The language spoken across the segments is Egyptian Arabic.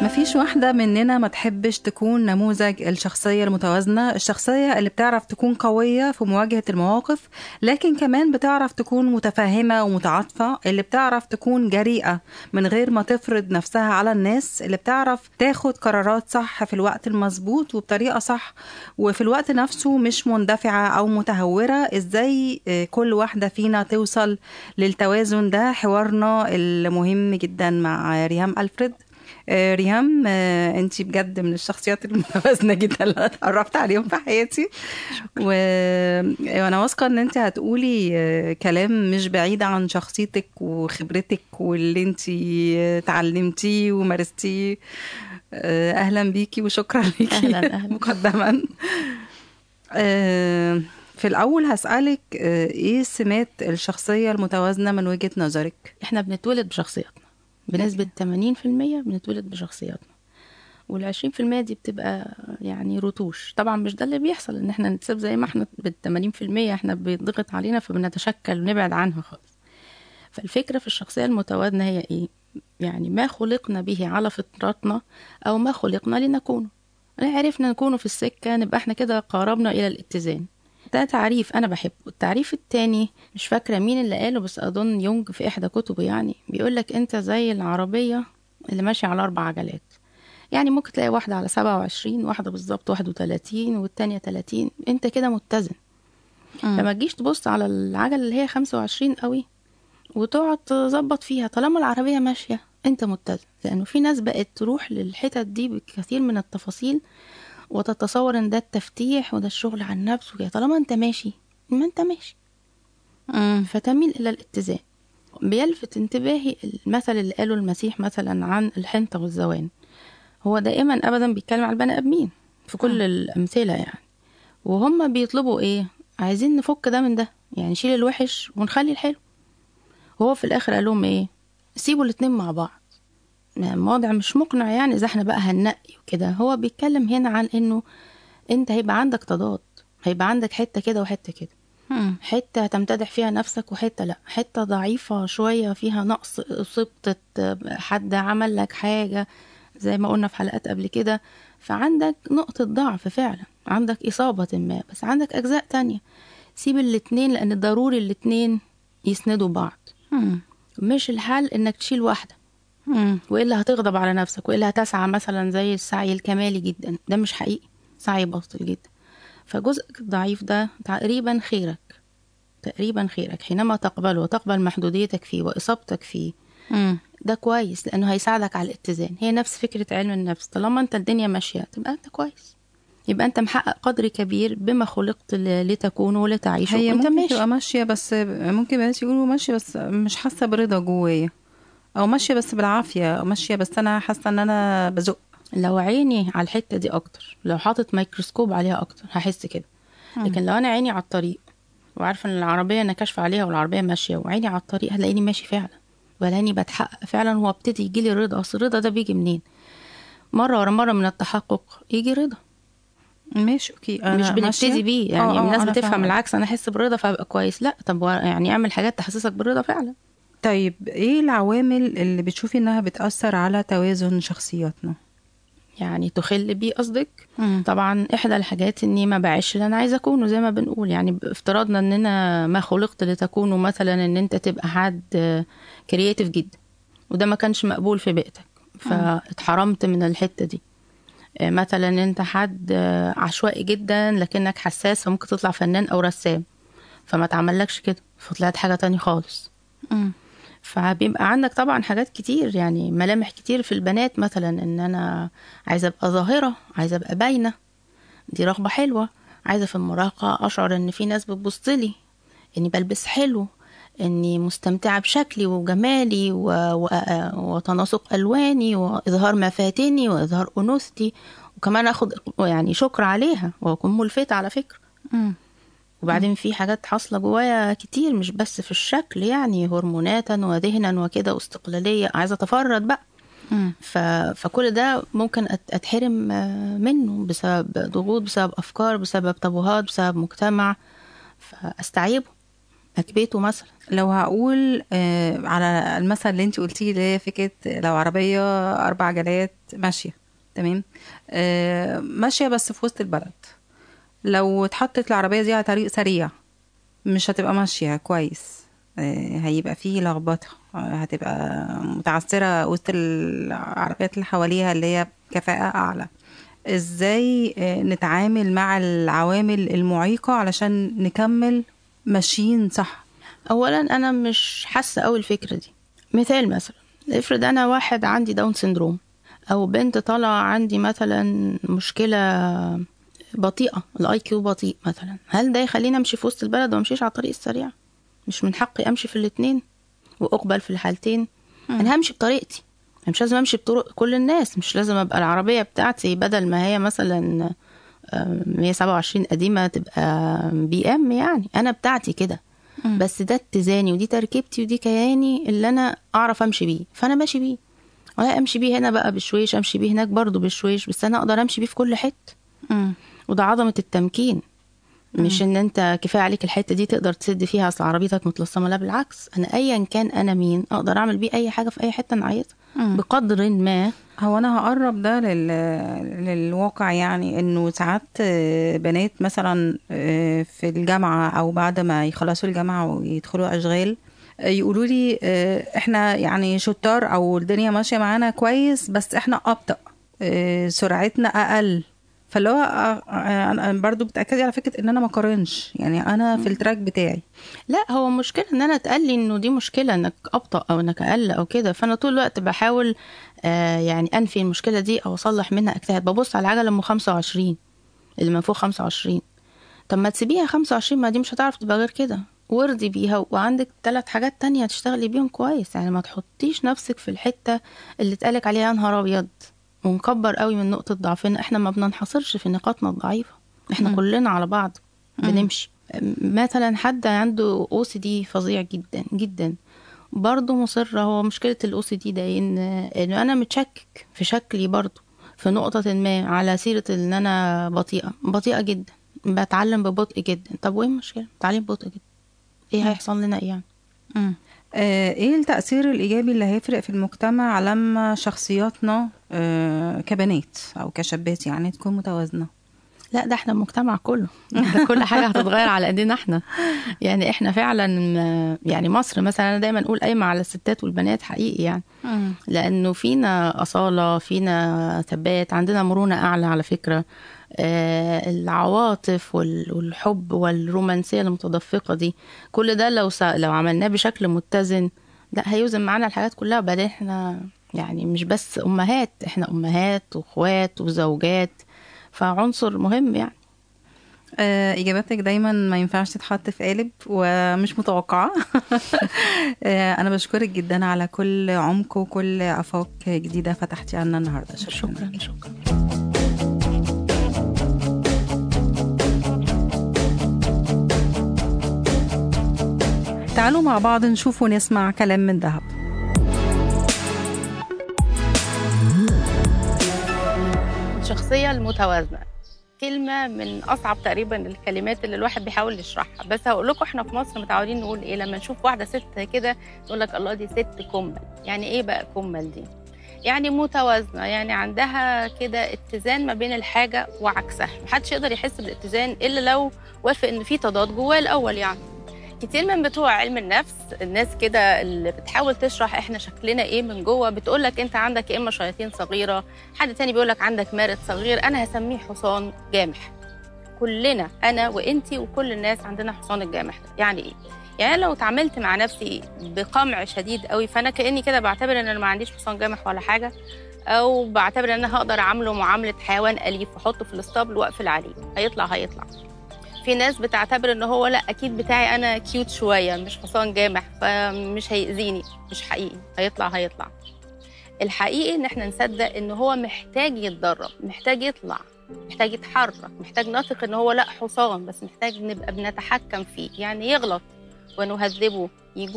مفيش واحدة مننا ما تحبش تكون نموذج الشخصية المتوازنة الشخصية اللي بتعرف تكون قوية في مواجهة المواقف لكن كمان بتعرف تكون متفاهمة ومتعاطفة اللي بتعرف تكون جريئة من غير ما تفرض نفسها على الناس اللي بتعرف تاخد قرارات صح في الوقت المظبوط وبطريقة صح وفي الوقت نفسه مش مندفعة أو متهورة إزاي آه، كل واحدة فينا توصل للتوازن ده حوارنا المهم جدا مع ريهام ألفريد آه، ريهام آه، انتي بجد من الشخصيات المتوازنه جدا اللي أنا اتعرفت عليهم في حياتي و... وانا واثقه ان انت هتقولي آه، كلام مش بعيد عن شخصيتك وخبرتك واللي انتي اتعلمتيه ومارستيه آه، اهلا بيكي وشكرا ليكي أهلاً، أهلاً. مقدما آه، في الاول هسالك آه، ايه سمات الشخصيه المتوازنه من وجهه نظرك احنا بنتولد بشخصياتنا بنسبة 80% بنتولد بشخصياتنا والعشرين في المية دي بتبقى يعني رتوش طبعا مش ده اللي بيحصل ان احنا نتساب زي ما احنا بالتمانين في المية احنا بيضغط علينا فبنتشكل ونبعد عنها خالص فالفكرة في الشخصية المتوازنة هي ايه يعني ما خلقنا به على فطرتنا او ما خلقنا لنكونه عرفنا نكونه في السكة نبقى احنا كده قاربنا الى الاتزان ده تعريف انا بحبه التعريف التاني مش فاكره مين اللي قاله بس اظن يونج في احدى كتبه يعني بيقول لك انت زي العربيه اللي ماشيه على اربع عجلات يعني ممكن تلاقي واحده على 27 واحده بالظبط 31 والتانية 30 انت كده متزن فما تجيش تبص على العجله اللي هي 25 قوي وتقعد تظبط فيها طالما العربيه ماشيه انت متزن لانه في ناس بقت تروح للحتت دي بكثير من التفاصيل وتتصور ان ده التفتيح وده الشغل على النفس وكده طالما انت ماشي ما انت ماشي فتميل الى الاتزان بيلفت انتباهي المثل اللي قاله المسيح مثلا عن الحنطة والزوان هو دائما ابدا بيتكلم على البني ادمين في كل الامثله يعني وهم بيطلبوا ايه عايزين نفك ده من ده يعني نشيل الوحش ونخلي الحلو وهو في الاخر قال لهم ايه سيبوا الاتنين مع بعض موضع مش مقنع يعني اذا احنا بقى هننقي وكده هو بيتكلم هنا عن انه انت هيبقى عندك تضاد هيبقى عندك حته كده وحته كده حته هتمتدح فيها نفسك وحته لا حته ضعيفه شويه فيها نقص اصبت حد عمل لك حاجه زي ما قلنا في حلقات قبل كده فعندك نقطه ضعف فعلا عندك اصابه ما بس عندك اجزاء تانية سيب الاتنين لان ضروري الاتنين يسندوا بعض مش الحل انك تشيل واحده والا هتغضب على نفسك والا هتسعى مثلا زي السعي الكمالي جدا ده مش حقيقي سعي باطل جدا فجزءك الضعيف ده تقريبا خيرك تقريبا خيرك حينما تقبله وتقبل محدوديتك فيه واصابتك فيه ده كويس لانه هيساعدك على الاتزان هي نفس فكره علم النفس طالما انت الدنيا ماشيه تبقى انت كويس يبقى انت محقق قدر كبير بما خلقت لتكون ولتعيش هي وانت ممكن ماشي تبقى ماشيه بس ممكن بنات يقولوا ماشيه بس مش حاسه برضا جوايا او ماشيه بس بالعافيه او ماشيه بس انا حاسه ان انا بزق لو عيني على الحته دي اكتر لو حاطط ميكروسكوب عليها اكتر هحس كده لكن لو انا عيني على الطريق وعارفه ان العربيه انا كاشفه عليها والعربيه ماشيه وعيني على الطريق هتلاقيني ماشي فعلا ولاقيني بتحقق فعلا هو ابتدي يجي لي الرضا اصل الرضا ده بيجي منين مره ورا مره من التحقق يجي رضا ماشي اوكي مش أنا بنبتدي ماشية. بيه يعني آه، آه، الناس أنا بتفهم فاهمة. العكس انا احس بالرضا فابقى كويس لا طب و- يعني اعمل حاجات تحسسك بالرضا فعلا طيب ايه العوامل اللي بتشوفي انها بتاثر على توازن شخصياتنا يعني تخل بيه قصدك مم. طبعا احدى الحاجات اني ما بعيش اللي انا عايزه اكونه زي ما بنقول يعني افترضنا اننا ما خلقت لتكونه مثلا ان انت تبقى حد كرياتيف جدا وده ما كانش مقبول في بيئتك فاتحرمت من الحته دي آه، مثلا انت حد آه، عشوائي جدا لكنك حساس فممكن تطلع فنان او رسام فما تعملكش كده فطلعت حاجه تاني خالص مم. فبيبقى عندك طبعا حاجات كتير يعني ملامح كتير في البنات مثلا ان انا عايزه ابقى ظاهره عايزه ابقى باينه دي رغبه حلوه عايزه في المراهقه اشعر ان في ناس بتبص لي اني بلبس حلو اني مستمتعه بشكلي وجمالي و... و... وتناسق الواني واظهار مفاتني واظهار انوثتي وكمان اخد يعني شكر عليها واكون ملفته على فكره مم. وبعدين في حاجات حاصله جوايا كتير مش بس في الشكل يعني هرموناتا وذهنا وكده واستقلاليه عايزه اتفرد بقى مم. ف... فكل ده ممكن أت- اتحرم آه، منه بسبب ضغوط بسبب افكار بسبب تابوهات بسبب مجتمع فاستعيبه اكبيته مثلا لو هقول آه على المثل اللي انت قلتيه اللي هي فكره لو عربيه اربع عجلات ماشيه تمام آه ماشيه بس في وسط البلد لو اتحطت العربيه دي على طريق سريع مش هتبقى ماشيه كويس آه هيبقى فيه لخبطه آه هتبقى متعثره وسط العربيات اللي حواليها اللي هي كفاءه اعلى ازاي آه نتعامل مع العوامل المعيقه علشان نكمل ماشيين صح اولا انا مش حاسه قوي الفكره دي مثال مثلا افرض انا واحد عندي داون سيندروم او بنت طالعه عندي مثلا مشكله بطيئه الاي كيو بطيء مثلا هل ده يخليني امشي في وسط البلد وامشيش على الطريق السريع مش من حقي امشي في الاتنين واقبل في الحالتين انا همشي بطريقتي أنا مش لازم امشي بطرق كل الناس مش لازم ابقى العربيه بتاعتي بدل ما هي مثلا آه، 127 قديمه تبقى بي ام يعني انا بتاعتي كده مم. بس ده اتزاني ودي تركيبتي ودي كياني اللي انا اعرف امشي بيه فانا ماشي بيه ولا امشي بيه هنا بقى بشويش امشي بيه هناك برضو بشويش بس انا اقدر امشي بيه في كل حته مم. وده عظمه التمكين مش ان انت كفايه عليك الحته دي تقدر تسد فيها اصل عربيتك متلصمه لا بالعكس انا ايا كان انا مين اقدر اعمل بيه اي حاجه في اي حته انا عايزها مم. بقدر ما هو انا هقرب ده لل... للواقع يعني انه ساعات آه، بنات مثلا آه، في الجامعه او بعد ما يخلصوا الجامعه ويدخلوا اشغال آه، يقولوا لي آه، احنا يعني شطار او الدنيا ماشيه معانا كويس بس احنا ابطا آه، سرعتنا اقل فاللي هو آه، آه، انا برضو بتاكدي على فكره ان انا ما قارنش يعني انا في التراك بتاعي لا هو مشكلة ان انا اتقال لي انه دي مشكلة انك ابطأ او انك اقل او كده فانا طول الوقت بحاول آه يعني انفي المشكلة دي او اصلح منها اجتهاد ببص على العجلة ام 25 اللي من فوق 25 طب ما تسيبيها 25 ما دي مش هتعرف تبقى غير كده وارضي بيها وعندك ثلاث حاجات تانية تشتغلي بيهم كويس يعني ما تحطيش نفسك في الحتة اللي اتقالك عليها يا نهار ابيض ونكبر قوي من نقطة ضعفنا احنا ما بننحصرش في نقاطنا الضعيفة احنا مم. كلنا على بعض بنمشي مثلا حد عنده او سي دي فظيع جدا جدا برضه مصر هو مشكلة الاو سي دي ده ان انه انا متشكك في شكلي برضه في نقطة ما على سيرة ان انا بطيئة بطيئة جدا بتعلم ببطء جدا طب وايه المشكلة تعليم ببطء جدا ايه هيحصل لنا ايه يعني مم. آه، ايه التأثير الإيجابي اللي هيفرق في المجتمع لما شخصياتنا آه، كبنات أو كشابات يعني تكون متوازنة لا ده احنا المجتمع كله ده كل حاجة هتتغير على ايدينا احنا يعني احنا فعلا آه، يعني مصر مثلا انا دايما اقول قايمة على الستات والبنات حقيقي يعني لانه فينا اصاله فينا ثبات عندنا مرونه اعلى على فكره آه، العواطف وال- والحب والرومانسيه المتدفقه دي كل ده لو سا- لو عملناه بشكل متزن لا هيوزن معانا الحاجات كلها وبعدين احنا يعني مش بس امهات احنا امهات واخوات وزوجات فعنصر مهم يعني آه، إجاباتك دايما ما ينفعش تتحط في قالب ومش متوقعة آه، أنا بشكرك جدا على كل عمق وكل آفاق جديدة فتحتي عنا النهاردة شكرا, شكرا شكرا تعالوا مع بعض نشوف ونسمع كلام من ذهب الشخصية المتوازنة كلمة من أصعب تقريبا الكلمات اللي الواحد بيحاول يشرحها بس هقول لكم احنا في مصر متعودين نقول ايه لما نشوف واحدة ست كده نقول لك الله دي ست كمل يعني ايه بقى كمل دي يعني متوازنة يعني عندها كده اتزان ما بين الحاجة وعكسها محدش يقدر يحس بالاتزان إلا لو وافق إن في تضاد جواه الأول يعني كتير من بتوع علم النفس الناس كده اللي بتحاول تشرح احنا شكلنا ايه من جوه بتقول لك انت عندك يا اما شياطين صغيره حد تاني بيقول لك عندك مارد صغير انا هسميه حصان جامح كلنا انا وانتي وكل الناس عندنا حصان الجامح ده يعني ايه يعني أنا لو اتعاملت مع نفسي بقمع شديد قوي فانا كاني كده بعتبر ان انا ما عنديش حصان جامح ولا حاجه او بعتبر ان انا هقدر اعامله معامله حيوان اليف واحطه في الاسطبل واقفل عليه هيطلع هيطلع في ناس بتعتبر ان هو لا اكيد بتاعي انا كيوت شويه مش حصان جامح فمش هيأذيني مش حقيقي هيطلع هيطلع الحقيقي ان احنا نصدق ان هو محتاج يتدرب محتاج يطلع محتاج يتحرك محتاج نثق ان هو لا حصان بس محتاج نبقى بنتحكم فيه يعني يغلط ونهذبه يجوع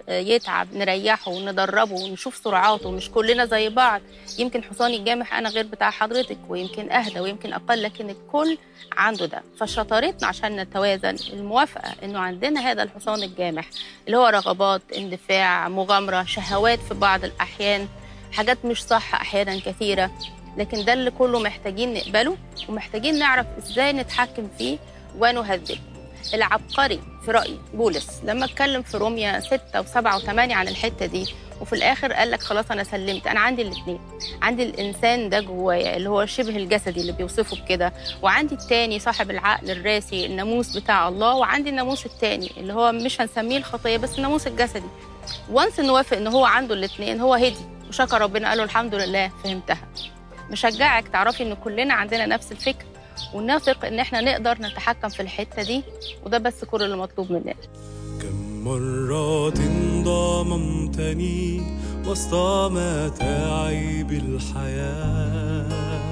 يتعب نريحه وندربه ونشوف سرعاته مش كلنا زي بعض يمكن حصاني الجامح انا غير بتاع حضرتك ويمكن اهدى ويمكن اقل لكن الكل عنده ده فشطارتنا عشان نتوازن الموافقه انه عندنا هذا الحصان الجامح اللي هو رغبات اندفاع مغامره شهوات في بعض الاحيان حاجات مش صح احيانا كثيره لكن ده اللي كله محتاجين نقبله ومحتاجين نعرف ازاي نتحكم فيه ونهذبه العبقري في رأيي بولس لما اتكلم في روميا 6 و7 و8 عن الحتة دي وفي الآخر قال لك خلاص أنا سلمت أنا عندي الاثنين عندي الإنسان ده جوايا اللي هو شبه الجسدي اللي بيوصفه بكده وعندي التاني صاحب العقل الراسي الناموس بتاع الله وعندي الناموس التاني اللي هو مش هنسميه الخطية بس الناموس الجسدي وانس نوافق ان هو عنده الاثنين هو هدي وشكر ربنا قال له الحمد لله فهمتها مشجعك تعرفي ان كلنا عندنا نفس الفكر ونثق ان احنا نقدر نتحكم في الحته دي وده بس كل اللي مطلوب مننا كم مرات ضممتني وسط متاعب الحياة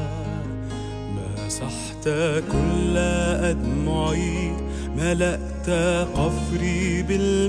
مسحت كل أدمعي ملأت قفري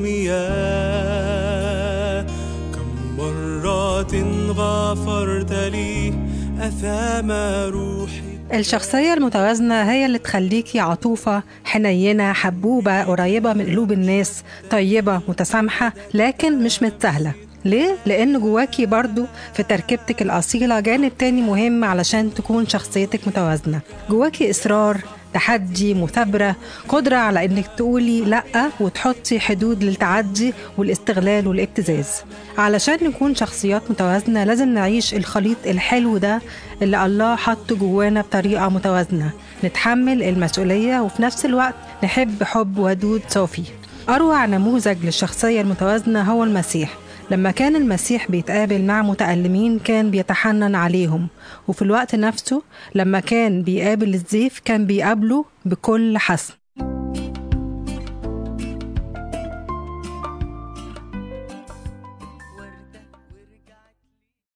بالمياه كم مرات غفرت لي أثام روحي الشخصية المتوازنة هي اللي تخليكي عطوفة حنينة حبوبة قريبة من قلوب الناس طيبة متسامحة لكن مش متساهلة ليه؟ لأن جواكي برضو في تركيبتك الأصيلة جانب تاني مهم علشان تكون شخصيتك متوازنة جواكي إصرار تحدي مثابرة قدرة على إنك تقولي لأ وتحطي حدود للتعدي والاستغلال والابتزاز علشان نكون شخصيات متوازنة لازم نعيش الخليط الحلو ده اللي الله حطه جوانا بطريقة متوازنة نتحمل المسؤولية وفي نفس الوقت نحب حب ودود صافي أروع نموذج للشخصية المتوازنة هو المسيح لما كان المسيح بيتقابل مع متألمين كان بيتحنن عليهم وفي الوقت نفسه لما كان بيقابل الزيف كان بيقابله بكل حسن